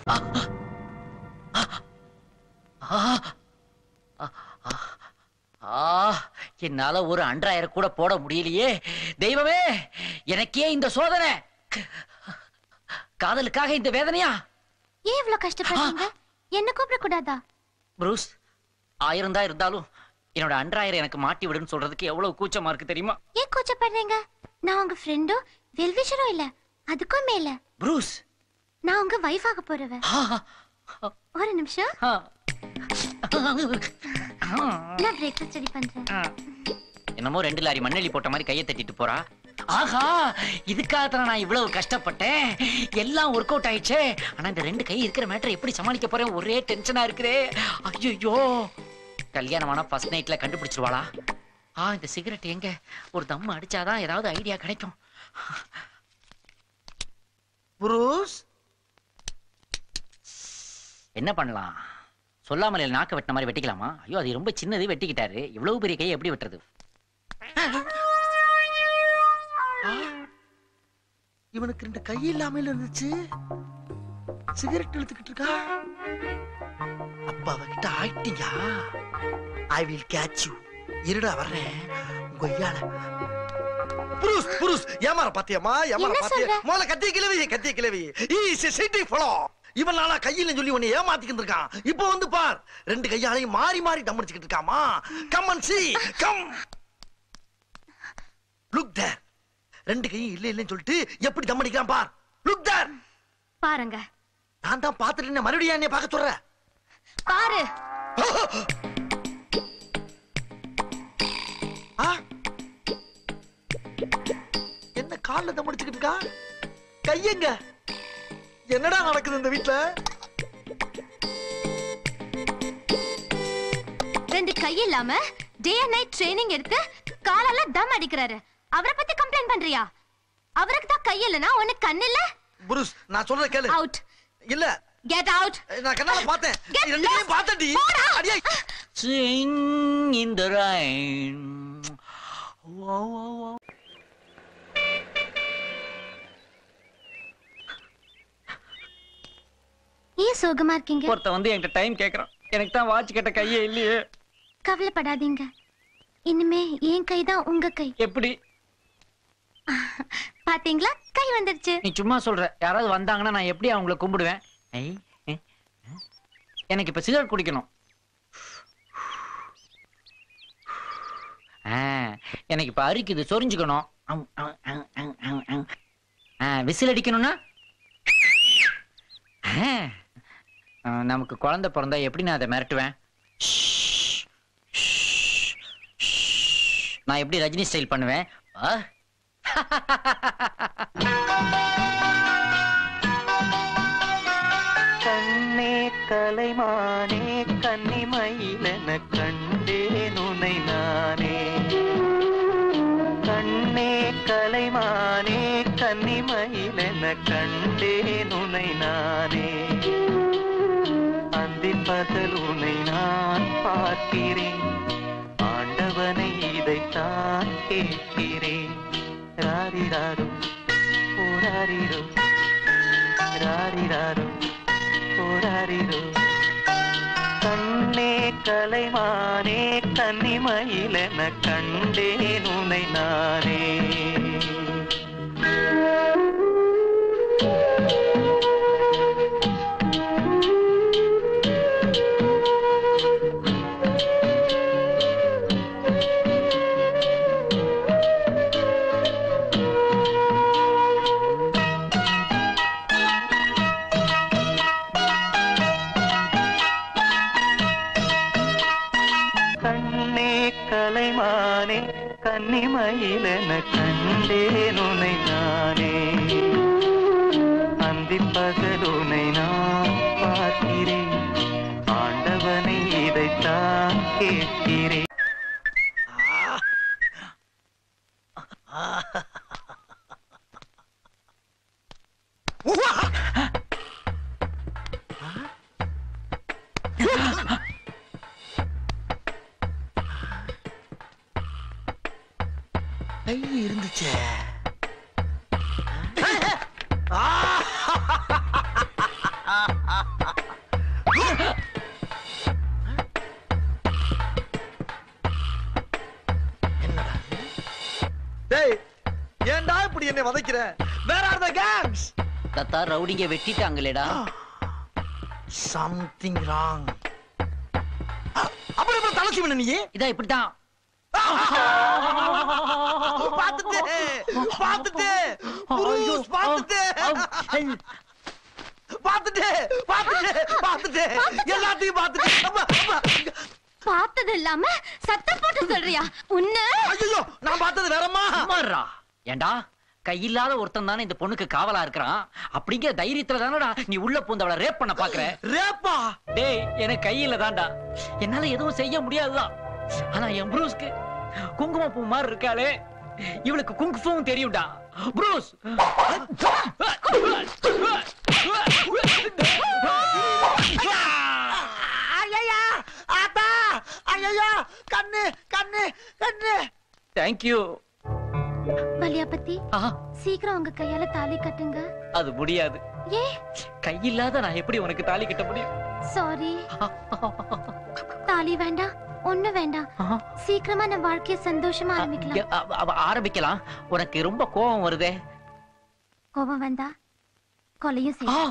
ஆ என்னால ஒரு அன்றாயிரம் கூட போட முடியலையே தெய்வமே எனக்கே இந்த சோதனை காதலுக்காக இந்த வேதனையா ஏன் இவ்வளவு கஷ்டப்படுறீங்க என்ன கூப்பிட கூடாதா ப்ரூஸ் ஆயிரம் தான் இருந்தாலும் என்னோட அன்றாயிரம் எனக்கு மாட்டி விடுன்னு சொல்றதுக்கு எவ்வளவு கூச்சமா இருக்கு தெரியுமா ஏன் கூச்சப்படுறீங்க நான் உங்க ஃப்ரெண்டோ வெல்விஷரோ இல்ல அதுக்கும் மேல ப்ரூஸ் நான் உங்க வைஃப் ஆக போறவ ஒரு நிமிஷம் நான் பிரேக்ஃபாஸ்ட் ரெடி பண்றேன் என்னமோ ரெண்டு லாரி மண்ணெளி போட்ட மாதிரி கையை தட்டிட்டு போறா ஆஹா இதுக்காக தான் நான் இவ்வளவு கஷ்டப்பட்டேன் எல்லாம் ஒர்க் அவுட் ஆயிடுச்சே ஆனா இந்த ரெண்டு கை இருக்கிற மேட்டர் எப்படி சமாளிக்க போறேன் ஒரே டென்ஷனா இருக்குதே ஐயோ கல்யாணமான ஃபர்ஸ்ட் நைட்ல கண்டுபிடிச்சிருவாளா ஆ இந்த சிகரெட் எங்க ஒரு தம் அடிச்சாதான் ஏதாவது ஐடியா கிடைக்கும் புரூஸ் என்ன பண்ணலாம் சொல்லாமலே நாக்க வெட்டின மாதிரி வெட்டிக்கலாமா ஐயோ அது ரொம்ப சின்னது வெட்டிக்கிட்டாரு இவ்வளவு பெரிய கையை எப்படி வெட்டுறது இவனுக்கு ரெண்டு கை இல்லாம இருந்துச்சு சிகரெட் இழுத்துக்கிட்டு இருக்கா அப்ப அவகிட்ட ஆயிட்டியா ஐ வில் கேட்ச் யூ இருடா வர்றேன் உங்க ஐயால புருஷ் புருஷ் ஏமாற பாத்தியம்மா ஏமாற என்ன பாத்தியா சொல்ற? முதல்ல கத்திய கிளவி கத்திய கிளவி ஈ சிட்டி ஃபலோ இவன் நாளா கையில சொல்லி உன்னை ஏமாத்திக்கிட்டு இருக்கான் இப்போ வந்து பார் ரெண்டு கையாலையும் மாறி மாறி தம் அடிச்சுக்கிட்டு இருக்காமா come and see come look there ரெண்டு கையும் இல்ல இல்லன்னு சொல்லிட்டு எப்படி தம் அடிக்கிறான் பார் லுக் தேர் பாருங்க நான் தான் பாத்துட்டு மறுபடியும் என்னைய பார்க்க சொல்ற பாரு ஆ? என்ன கால்ல தம் அடிச்சுக்கிட்டு இருக்கா கையங்க என்னடா நடக்குது இந்த வீட்ல ரெண்டு கை இல்லாம டே அண்ட் நைட் ட்ரைனிங் எடுத்து காலால தம் அடிக்கிறாரு அவரை பத்தி கம்ப்ளைண்ட் பண்றியா அவருக்கு தான் கை இல்லனா உனக்கு கண் இல்ல புருஷ் நான் சொல்றத கேளு அவுட் இல்ல கெட் அவுட் நான் கண்ணால பார்த்தேன் Get ரெண்டு கையும் lost. பார்த்தேன்டி அடியே Sing in the rain. Whoa, whoa, whoa. ஏன் சோகமா இருக்கீங்க ஒருத்த வந்து என்கிட்ட டைம் கேக்குறான் எனக்கு தான் வாட்ச் கேட்ட கையே இல்லையே கவலைப்படாதீங்க இனிமே என் கை தான் உங்க கை எப்படி பாத்தீங்களா கை வந்துருச்சு நீ சும்மா சொல்ற யாராவது வந்தாங்கன்னா நான் எப்படி அவங்கள கும்பிடுவேன் ஐ, ஏ, ஆ. எனக்கு இப்ப சிகரெட் குடிக்கணும் ஆ, எனக்கு இப்ப அரிக்குது சொரிஞ்சுக்கணும் அம், அம், அம், அம், அம், அம். ஆ, விசில் அடிக்கணும்னா ஆ, ஆ, நமக்கு குழந்தை பிறந்தா எப்படி நான் அதை மிரட்டுவேன் நான் எப்படி ரஜினி ஸ்டைல் பண்ணுவேன் ஆ கண்ணே கலைமானே கன்னிமயிலென கண்டேன் உனை நானே கண்ணே கலைமானே கன்னிமயிலென கண்டேன் உனை நானே அந்தி பகல் உனை நான் பார்க்கிறேன் ஆண்டவனை இதைத்தான் கேட்கிறேன் ராரிராரும் போராரிரோ ராரிராரும் போராரிரோ கண்ணே கலைமானே கன்னிமயிலென கண்டேன் உனை நானே கண்ணே கலைமானே கன்னிமயிலென கண்டேன் உனை நானே அந்தி பகலுனை நான் பார்க்கிறேன் ஆண்டவனை இதைத்தான் கேட்கிறேன் கை இருந்துச்சே டேய் ஏன்டா இப்படி என்னை வதைக்கிற வேற ஆர் த கேங்ஸ் தத்தா ரவுடிங்க வெட்டிட்டாங்களேடா சம்திங் ராங் அப்புறம் எப்படி தலைச்சி பண்ண நீ இதா இப்படித்தான் பாத்துட்டு பாத்துட்டு புருஷ் பாத்துட்டு பார்த்துட்டு பார்த்துட்டு பார்த்துட்டு எல்லாத்தையும் பார்த்துட்டு அம்மா, அம்மா. பார்த்தது இல்லாம சத்தம் போட்டு சொல்றியா உன்ன ஐயோ நான் பார்த்தது வேறம்மா சும்மாறா ஏண்டா கையில்லாத ஒருத்தன் தானே இந்த பொண்ணுக்கு காவலா இருக்கிறான் அப்படிங்கிற தைரியத்துல தானடா நீ உள்ள பூந்து அவளை ரேப் பண்ண பாக்குற ரேப்பா டேய் எனக்கு கையில தான்டா என்னால எதுவும் செய்ய முடியாதுதான் ஆனா என் ப்ரூஸ்க்கு குங்குமப்பூ மாதிரி இருக்காளே இவளுக்கு குங்குஃபுவும் தெரியும்டா ப்ரூஸ் ஐயா ஆத்தா ஐயா கண்ணு கண்ணு கண்ணு தேங்க்யூ வலியாபதி சீக்கிரம் உங்க கையால தாலி கட்டுங்க அது முடியாது ஏ கையில்லாத நான் எப்படி உனக்கு தாலி கட்ட முடியும் சாரி தாலி வேண்டாம் ஒண்ணு வேண்டாம் சீக்கிரமா நம்ம வாழ்க்கைய சந்தோஷமா ஆரம்பிக்கலாம் அ- அ- ஆரம்பிக்கலாம் உனக்கு ரொம்ப கோபம் வருதே கோபம் வந்தா கொலையும் செய்யும்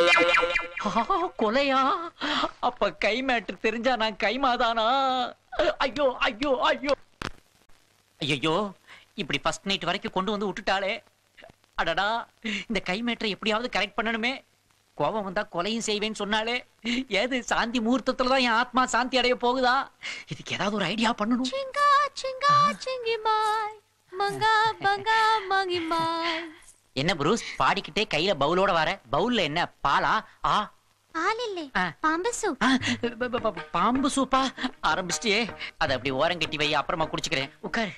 ஆ, கொலையா அப்ப கை மேட்டு தெரிஞ்சா நான் கைமாதானா ஐயோ ஐயோ ஐயோ ஐயோ இப்படி ஃபர்ஸ்ட் நைட் வரைக்கும் கொண்டு வந்து விட்டுட்டாளே அடடா இந்த கை மேட்டரை எப்படியாவது கரெக்ட் பண்ணணுமே கோபம் வந்தா கொலையும் செய்வேன்னு சொன்னாலே ஏது சாந்தி முகூர்த்தத்துல தான் என் ஆத்மா சாந்தி அடைய போகுதா இதுக்கு ஏதாவது ஒரு ஐடியா பண்ணணும் சிங்கா சிங்கா சிங்கி மாய் மங்கா பங்கா மங்கி மாய் என்ன ப்ரூஸ் பாடிக்கிட்டே கையில பவுலோட வர பவுல்ல என்ன பாலா ஆ ஆள் இல்லே பாம்பு சூப் ப- ப- ப- பாம்பு சூப்பா ஆரம்பிச்சிட்டியே அதை அப்படி ஓரம் கட்டி வை அப்புறமா குடிச்சுக்கிறேன் உட்காரு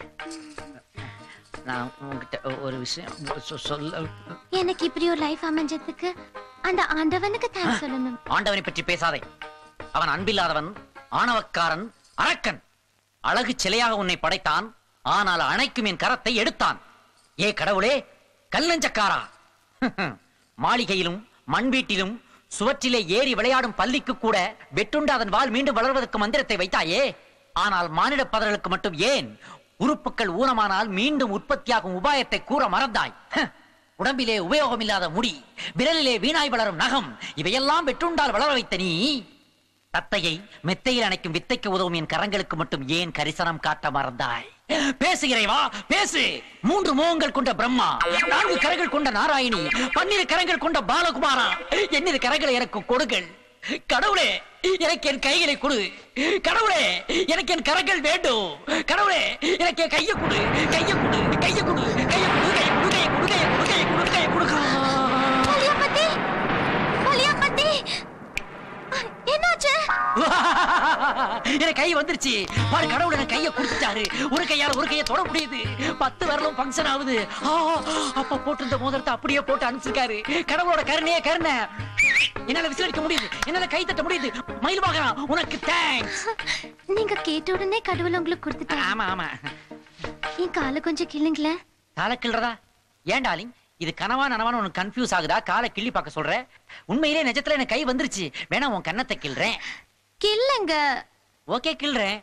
நான் உங்ககிட்ட ஒரு விஷயம் சொ- சொல்ல எனக்கு இப்படி ஒரு லைஃப் அமைஞ்சதுக்கு அந்த ஆண்டவனுக்கு தேங்க்ஸ் சொல்லணும் ஆண்டவனை பற்றி பேசாதே அவன் அன்பில்லாதவன் ஆணவக்காரன் அரக்கன் அழகு சிலையாக உன்னை படைத்தான் ஆனால் அணைக்கும் என் கரத்தை எடுத்தான் ஏ கடவுளே கல்லஞ்சக்காரா மாளிகையிலும் மண் வீட்டிலும் சுவற்றிலே ஏறி விளையாடும் பள்ளிக்கு கூட வெட்டுண்டு அதன் வால் மீண்டும் வளர்வதற்கு மந்திரத்தை வைத்தாயே ஆனால் மானிட பதர்களுக்கு மட்டும் ஏன் உறுப்புகள் ஊனமானால் மீண்டும் உற்பத்தியாகும் உபாயத்தை கூற மறந்தாய் ஹ். உடம்பிலே உபயோகமில்லாத முடி விரலிலே வீணாய் வளரும் நகம் இவையெல்லாம் வெட்டுண்டால் வளர வைத்த நீ தத்தையை மெத்தையில் அணைக்கும் வித்தைக்கு உதவும் என் கரங்களுக்கு மட்டும் ஏன் கரிசனம் காட்ட மறந்தாய் பேசு இறைவா பேசு மூன்று முகங்கள் கொண்ட பிரம்மா நான்கு கரங்கள் கொண்ட நாராயணி பன்னிரு கரங்கள் கொண்ட பாலகுமாரா எண்ணிரு கரங்களை எனக்கு கொடுங்கள் கடவுளே எனக்கு என் கைகளை கொடு கடவுளே எனக்கு என் கரங்கள் வேண்டும் கடவுளே எனக்கு என் கையை கொடு கையை கொடு கையை கொடு கையை கொடு கையை கொடு கையை கொடு கையை கொடு கையை கொடு கையை கொடு வலியாபதி வலியாபதி என்னாச்சு எனக்கு கை வந்துருச்சு பாரு கடவுள் எனக்கு கையை கொடுத்துட்டாரு ஒரு கையால ஒரு கையை தொட முடியுது பத்து வரலும் ஃபங்க்ஷன் ஆகுது ஆ, அப்ப போட்டிருந்த மோதிரத்தை அப்படியே போட்டு அனுப்பிச்சிருக்காரு கடவுளோட கருணையே கருணை என்னால விசிலடிக்க முடியுது என்னால கை தட்ட முடியுது மயில் வாகனம் உனக்கு தேங்க்ஸ் நீங்க கேட்ட உடனே கடவுள் உங்களுக்கு கொடுத்துட்டாரு ஆமா ஆமா என் காலை கொஞ்சம் கிள்ளுங்களேன் காலை கிள்றதா ஏன் டாலிங் இது கனவா நனவான உனக்கு கன்ஃபியூஸ் ஆகுதா காலை கிள்ளி பார்க்க சொல்ற உண்மையிலே நிஜத்துல எனக்கு கை வந்துருச்சு வேணா உன் கன்னத்தை கிள்றேன் கிள்ளுங்க ஓகே கிள்றேன்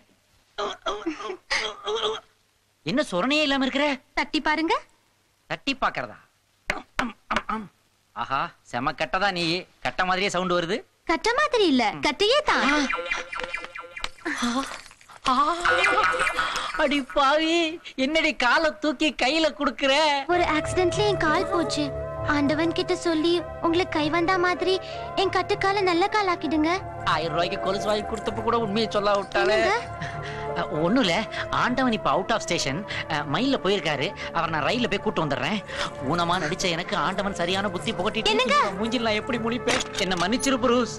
என்ன சொரணையே இல்லாம இருக்கிற தட்டி பாருங்க தட்டி பாக்குறதா ஆஹா செம கட்டதா நீ கட்ட மாதிரியே சவுண்ட் வருது கட்ட மாதிரி இல்ல கட்டையே தான் அடி பாவி என்னடி காலை தூக்கி கையில குடுக்குற ஒரு ஆக்சிடென்ட்ல என் கால் போச்சு ஆண்டவன் கிட்ட சொல்லி உங்களுக்கு கை வந்தா மாதிரி என் கட்டுக்கால நல்ல கால் ஆக்கிடுங்க ஆயிரம் ரூபாய்க்கு கொலுசு வாங்கி கொடுத்தப்ப கூட உண்மையை சொல்ல விட்டாலே ஒண்ணும் இல்ல ஆண்டவன் இப்ப அவுட் ஆஃப் ஸ்டேஷன் மயில்ல போயிருக்காரு அவர் நான் ரயில்ல போய் கூட்டு வந்துடுறேன் ஊனமா நடிச்ச எனக்கு ஆண்டவன் சரியான புத்தி புகட்டிட்டு மூஞ்சில் நான் எப்படி முடிப்பேன் என்ன மன்னிச்சிரு புரூஸ்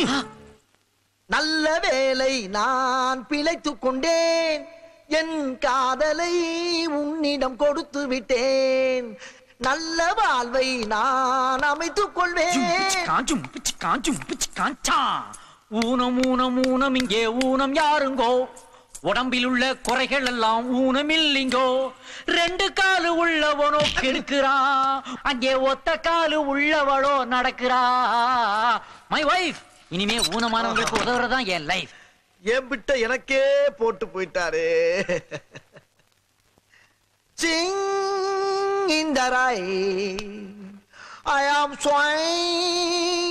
நல்ல வேலை நான் பிழைத்துக் கொண்டேன் என் காதலை உன்னிடம் கொடுத்து விட்டேன் நல்ல வாழ்வை நான் அமைத்துக் கொள்வேன் காஞ்சும் பிச்சு காஞ்சும் பிச்சு காஞ்சா ஊனம் ஊனம் ஊனம் இங்கே ஊனம் யாருங்கோ உடம்பில் உள்ள குறைகள் எல்லாம் ஊனம் இல்லைங்கோ ரெண்டு காலு உள்ளவனோ கெடுக்கிறான் அங்கே ஒத்த காலு உள்ளவளோ நடக்கிறா மை வைஃப் இனிமே ஊனமானவங்களுக்கு உதவுறதுதான் என் லைஃப் என் பிட்ட எனக்கே போட்டு போயிட்டாரு சிங் இந்த ராய் ஐ ஆம் ஸ்வைங்